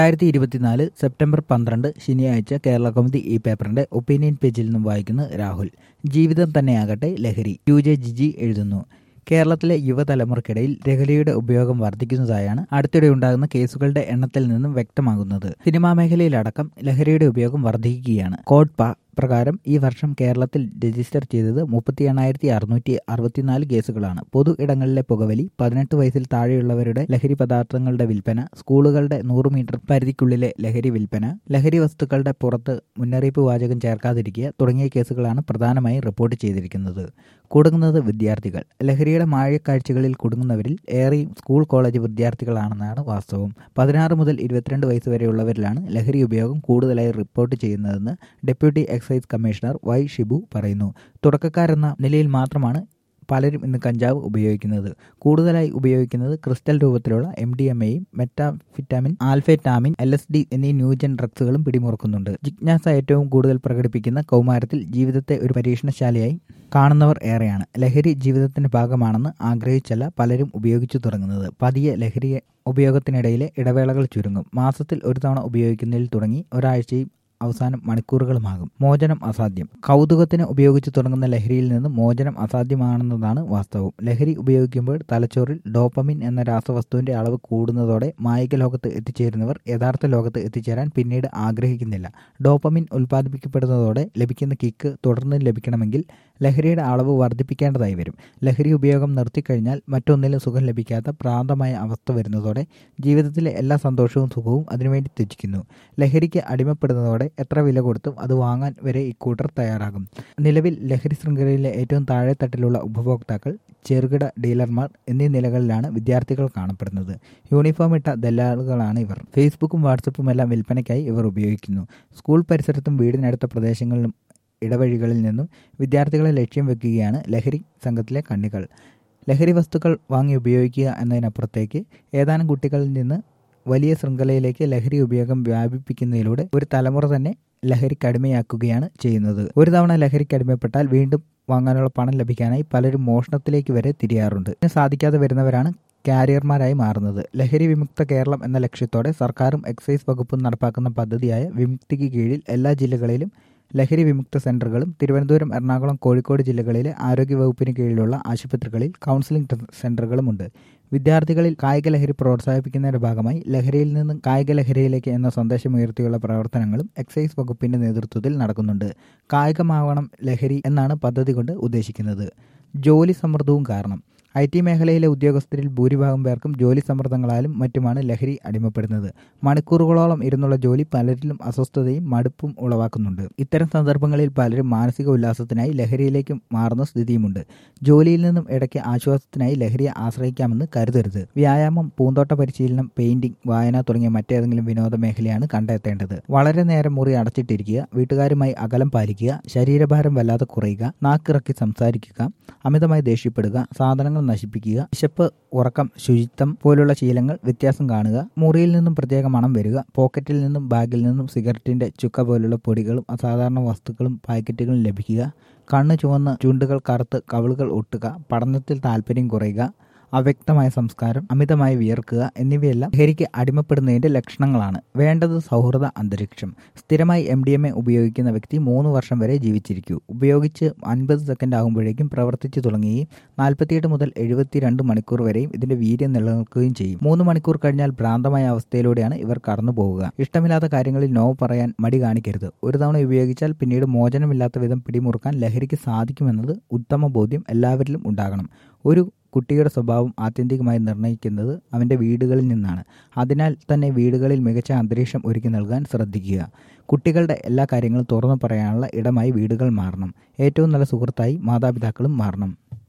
രണ്ടായിരത്തി ഇരുപത്തിനാല് സെപ്റ്റംബർ പന്ത്രണ്ട് ശനിയാഴ്ച കേരള കൗമുദി ഈ പേപ്പറിന്റെ ഒപ്പീനിയൻ പേജിൽ നിന്നും വായിക്കുന്നു രാഹുൽ ജീവിതം തന്നെയാകട്ടെ ലഹരി യു ജെ ജിജി എഴുതുന്നു കേരളത്തിലെ യുവതലമുറയ്ക്കിടയിൽ ലഹരിയുടെ ഉപയോഗം വർദ്ധിക്കുന്നതായാണ് അടുത്തിടെ ഉണ്ടാകുന്ന കേസുകളുടെ എണ്ണത്തിൽ നിന്നും വ്യക്തമാകുന്നത് സിനിമാ മേഖലയിലടക്കം ലഹരിയുടെ ഉപയോഗം വർദ്ധിക്കുകയാണ് കോഡ് പ പ്രകാരം ഈ വർഷം കേരളത്തിൽ രജിസ്റ്റർ ചെയ്തത് മുപ്പത്തി എണ്ണായിരത്തി അറുന്നൂറ്റി അറുപത്തിനാല് കേസുകളാണ് പൊതു ഇടങ്ങളിലെ പുകവലി പതിനെട്ട് വയസ്സിൽ താഴെയുള്ളവരുടെ ലഹരി പദാർത്ഥങ്ങളുടെ വിൽപ്പന സ്കൂളുകളുടെ നൂറ് മീറ്റർ പരിധിക്കുള്ളിലെ ലഹരി വിൽപ്പന ലഹരി വസ്തുക്കളുടെ പുറത്ത് മുന്നറിയിപ്പ് വാചകം ചേർക്കാതിരിക്കുക തുടങ്ങിയ കേസുകളാണ് പ്രധാനമായും റിപ്പോർട്ട് ചെയ്തിരിക്കുന്നത് കുടുങ്ങുന്നത് വിദ്യാർത്ഥികൾ ലഹരിയുടെ മായക്കാഴ്ചകളിൽ കുടുങ്ങുന്നവരിൽ ഏറെയും സ്കൂൾ കോളേജ് വിദ്യാർത്ഥികളാണെന്നാണ് വാസ്തവം പതിനാറ് മുതൽ ഇരുപത്തിരണ്ട് വയസ്സ് വരെയുള്ളവരിലാണ് ലഹരി ഉപയോഗം കൂടുതലായി റിപ്പോർട്ട് ചെയ്യുന്നതെന്ന് deputy excise commissioner Y Shibu പറയുന്നു തുടക്കക്കാരെന്ന നിലയിൽ മാത്രമാണ് പലരും ഇന്ന് കഞ്ചാവ് ഉപയോഗിക്കുന്നത് കൂടുതലായി ഉപയോഗിക്കുന്നത് ക്രിസ്റ്റൽ രൂപത്തിലുള്ള എം ഡി എം എയും methamphetamine amphetamine L S D എന്നീ ന്യൂജൻ ഡ്രഗ്സുകളും പിടിമുറുക്കുന്നുണ്ട് ജിജ്ഞാസ ഏറ്റവും കൂടുതൽ പ്രകടിപ്പിക്കുന്ന കൗമാരത്തിൽ ജീവിതത്തെ ഒരു പരീക്ഷണശാലയായി കാണുന്നവർ ഏറെയാണ് ലഹരി ജീവിതത്തിന്റെ ഭാഗമാണെന്ന് ആഗ്രഹിച്ചല്ല പലരും ഉപയോഗിച്ചു തുടങ്ങുന്നത് പതിയെ ലഹരി ഉപയോഗത്തിനിടയിലെ ഇടവേളകൾ ചുരുങ്ങും മാസത്തിൽ ഒരു തവണ ഉപയോഗിക്കുന്നതിൽ തുടങ്ങി ഒരാഴ്ചയും അവസാനം മണിക്കൂറുകളുമാകും മോചനം അസാധ്യം കൗതുകത്തിന് ഉപയോഗിച്ചു തുടങ്ങുന്ന ലഹരിയിൽ നിന്ന് മോചനം അസാധ്യമാണെന്നതാണ് വാസ്തവം ലഹരി ഉപയോഗിക്കുമ്പോൾ തലച്ചോറിൽ ഡോപ്പമിൻ എന്ന രാസവസ്തുവിന്റെ അളവ് കൂടുന്നതോടെ മായിക ലോകത്ത് എത്തിച്ചേരുന്നവർ യഥാർത്ഥ ലോകത്ത് എത്തിച്ചേരാൻ പിന്നീട് ആഗ്രഹിക്കുന്നില്ല ഡോപ്പമിൻ ഉൽപ്പാദിപ്പിക്കപ്പെടുന്നതോടെ ലഭിക്കുന്ന കിക്ക് തുടർന്ന് ലഭിക്കണമെങ്കിൽ ലഹരിയുടെ അളവ് വർദ്ധിപ്പിക്കേണ്ടതായി വരും ലഹരി ഉപയോഗം നിർത്തിക്കഴിഞ്ഞാൽ മറ്റൊന്നിലും സുഖം ലഭിക്കാത്ത പ്രാന്തമായ അവസ്ഥ വരുന്നതോടെ ജീവിതത്തിലെ എല്ലാ സന്തോഷവും സുഖവും അതിനുവേണ്ടി ത്യജിക്കുന്നു ലഹരിക്ക് അടിമപ്പെടുന്നതോടെ എത്ര വില കൊടുത്തും അത് വാങ്ങാൻ വരെ ഇക്കൂട്ടർ തയ്യാറാകും നിലവിൽ ലഹരി ശൃംഖലയിലെ ഏറ്റവും താഴെത്തട്ടിലുള്ള ഉപഭോക്താക്കൾ ചെറുകിട ഡീലർമാർ എന്നീ നിലകളിലാണ് വിദ്യാർത്ഥികൾ കാണപ്പെടുന്നത് യൂണിഫോം ഇട്ട ദല്ലാളുകളാണ് ഇവർ ഫേസ്ബുക്കും വാട്സപ്പും എല്ലാം വിൽപ്പനയ്ക്കായി ഇവർ ഉപയോഗിക്കുന്നു സ്കൂൾ പരിസരത്തും വീടിനടുത്ത പ്രദേശങ്ങളിലും ഇടവഴികളിൽ നിന്നും വിദ്യാർത്ഥികളെ ലക്ഷ്യം വെക്കുകയാണ് ലഹരി സംഘത്തിലെ കണ്ണികൾ ലഹരി വസ്തുക്കൾ വാങ്ങി ഉപയോഗിക്കുക എന്നതിനപ്പുറത്തേക്ക് ഏതാനും കുട്ടികളിൽ നിന്ന് വലിയ ശൃംഖലയിലേക്ക് ലഹരി ഉപയോഗം വ്യാപിപ്പിക്കുന്നതിലൂടെ ഒരു തലമുറ തന്നെ ലഹരിക്ക് അടിമയാക്കുകയാണ് ചെയ്യുന്നത് ഒരു തവണ ലഹരിക്ക് അടിമപ്പെട്ടാൽ വീണ്ടും വാങ്ങാനുള്ള പണം ലഭിക്കാനായി പലരും മോഷണത്തിലേക്ക് വരെ തിരിയാറുണ്ട് ഇതിന് സാധിക്കാതെ വരുന്നവരാണ് കാരിയർമാരായി മാറുന്നത് ലഹരി വിമുക്ത കേരളം എന്ന ലക്ഷ്യത്തോടെ സർക്കാരും എക്സൈസ് വകുപ്പും നടപ്പാക്കുന്ന പദ്ധതിയായ വിമുക്തിക്ക് കീഴിൽ എല്ലാ ജില്ലകളിലും ലഹരി വിമുക്ത സെന്ററുകളും തിരുവനന്തപുരം എറണാകുളം കോഴിക്കോട് ജില്ലകളിലെ ആരോഗ്യവകുപ്പിന് കീഴിലുള്ള ആശുപത്രികളിൽ കൗൺസിലിംഗ് സെന്ററുകളുമുണ്ട് വിദ്യാർത്ഥികളിൽ കായിക ലഹരി പ്രോത്സാഹിപ്പിക്കുന്നതിന്റെ ഭാഗമായി ലഹരിയിൽ നിന്നും കായിക ലഹരിയിലേക്ക് എന്ന സന്ദേശമുയർത്തിയുള്ള പ്രവർത്തനങ്ങളും എക്സൈസ് വകുപ്പിന്റെ നേതൃത്വത്തിൽ നടക്കുന്നുണ്ട് കായികമാവണം ലഹരി എന്നാണ് പദ്ധതി കൊണ്ട് ഉദ്ദേശിക്കുന്നത് ജോലി സമ്മർദ്ദവും കാരണം ഐ ടി മേഖലയിലെ ഉദ്യോഗസ്ഥരിൽ ഭൂരിഭാഗം പേർക്കും ജോലി സമ്മർദ്ദങ്ങളാലും മറ്റുമാണ് ലഹരി അടിമപ്പെടുന്നത് മണിക്കൂറുകളോളം ഇരുന്നുള്ള ജോലി പലരിലും അസ്വസ്ഥതയും മടുപ്പും ഉളവാക്കുന്നുണ്ട് ഇത്തരം സന്ദർഭങ്ങളിൽ പലരും മാനസിക ഉല്ലാസത്തിനായി ലഹരിയിലേക്ക് മാറുന്ന സ്ഥിതിയുമുണ്ട് ജോലിയിൽ നിന്നും ഇടയ്ക്ക് ആശ്വാസത്തിനായി ലഹരിയെ ആശ്രയിക്കാമെന്ന് കരുതരുത് വ്യായാമം പൂന്തോട്ട പരിശീലനം പെയിന്റിംഗ് വായന തുടങ്ങിയ മറ്റേതെങ്കിലും വിനോദ മേഖലയാണ് കണ്ടെത്തേണ്ടത് വളരെ നേരം മുറി അടച്ചിട്ടിരിക്കുക വീട്ടുകാരുമായി അകലം പാലിക്കുക ശരീരഭാരം വല്ലാതെ കുറയുക നാക്കിറക്കി സംസാരിക്കുക അമിതമായി ദേഷ്യപ്പെടുക സാധനങ്ങൾ നശിപ്പിക്കുക വിശപ്പ് ഉറക്കം ശുചിത്വം പോലുള്ള ശീലങ്ങൾ വ്യത്യാസം കാണുക മുറിയിൽ നിന്നും പ്രത്യേക മണം വരിക പോക്കറ്റിൽ നിന്നും ബാഗിൽ നിന്നും സിഗരറ്റിന്റെ ചുക്ക പോലുള്ള പൊടികളും അസാധാരണ വസ്തുക്കളും പാക്കറ്റുകളും ലഭിക്കുക കണ്ണ് ചുവന്ന് ചുണ്ടുകൾ കറുത്ത് കവിളുകൾ ഒട്ടുക പഠനത്തിൽ താല്പര്യം കുറയുക അവ്യക്തമായ സംസ്കാരം അമിതമായി വിയർക്കുക എന്നിവയെല്ലാം ലഹരിക്ക് അടിമപ്പെടുന്നതിന്റെ ലക്ഷണങ്ങളാണ് വേണ്ടത് സൗഹൃദ അന്തരീക്ഷം സ്ഥിരമായി എം ഡി എം എ ഉപയോഗിക്കുന്ന വ്യക്തി മൂന്ന് വർഷം വരെ ജീവിച്ചിരിക്കൂ ഉപയോഗിച്ച് അൻപത് സെക്കൻഡ് ആകുമ്പോഴേക്കും പ്രവർത്തിച്ചു തുടങ്ങുകയും നാൽപ്പത്തിയെട്ട് മുതൽ എഴുപത്തിരണ്ട് മണിക്കൂർ വരെയും ഇതിന്റെ വീര്യം നിലനിൽക്കുകയും ചെയ്യും മൂന്ന് മണിക്കൂർ കഴിഞ്ഞാൽ ഭ്രാന്തമായ അവസ്ഥയിലൂടെയാണ് ഇവർ കടന്നു പോവുക ഇഷ്ടമില്ലാത്ത കാര്യങ്ങളിൽ നോ പറയാൻ മടി കാണിക്കരുത് ഒരു തവണ ഉപയോഗിച്ചാൽ പിന്നീട് മോചനമില്ലാത്ത വിധം പിടിമുറുക്കാൻ ലഹരിക്ക് സാധിക്കുമെന്നത് ഉത്തമ ബോധ്യം എല്ലാവരിലും ഉണ്ടാകണം ഒരു കുട്ടിയുടെ സ്വഭാവം ആത്യന്തികമായി നിർണ്ണയിക്കുന്നത് അവൻ്റെ വീടുകളിൽ നിന്നാണ് അതിനാൽ തന്നെ വീടുകളിൽ മികച്ച അന്തരീക്ഷം ഒരുക്കി നൽകാൻ ശ്രദ്ധിക്കുക കുട്ടികളുടെ എല്ലാ കാര്യങ്ങളും തുറന്നു പറയാനുള്ള ഇടമായി വീടുകൾ മാറണം ഏറ്റവും നല്ല സുഹൃത്തായി മാതാപിതാക്കളും മാറണം